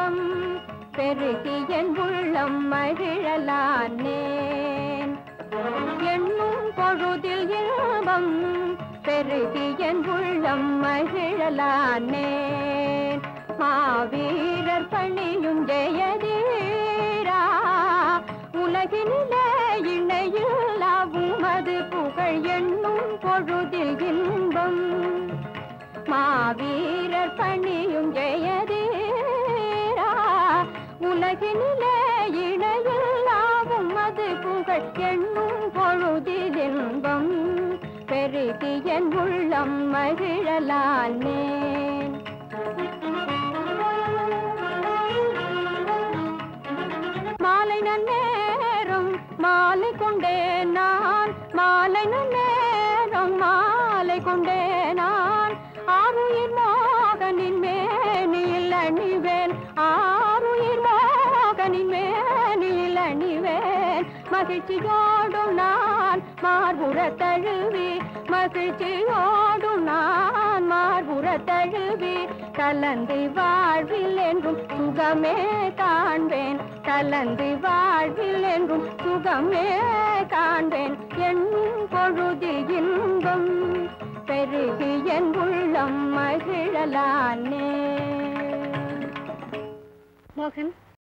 இன்பம் பெருகி என் உள்ளம் மகிழலானேன் எண்ணும் பொழுதில் இன்பம் பெருகி என் உள்ளம் மகிழலானேன் மாவீரர் பணியும் ஜெயதீரா உலகினிலே இணையில்லா உமது புகழ் எண்ணும் பொழுதில் இன்பம் மாவீரர் பணியும் ஜெயதீரா உலகினிலே இணையில்லாவும் அது புகழ் எண்ணும் பொழுதில் இன்பம் பெருகி என் உள்ளம் மகிழலானேன் மாலை நன்னேரம் மாலை கொண்டே நான் மாலை நன்னேரம் மாலை கொண்டே நான் ஆருயிர் மோகனின் மேனியில் அணிவேன் ஆருயிர் மோகனின் மேனியில் அணிவேன் மகிழ்ச்சியோடும் நான் மார்புற தழுவி மகிழ்ச்சியோடும் நான் மார்புற தழுவி கலந்து வாழ்வில் என்றும் சுகமே காண்பேன் கலந்து வாழ்வில் என்றும் சுகமே காண்பேன் என் பொழுதில் இன்பம் பெருகி என் உள்ளம் மகிழலானே மோகன்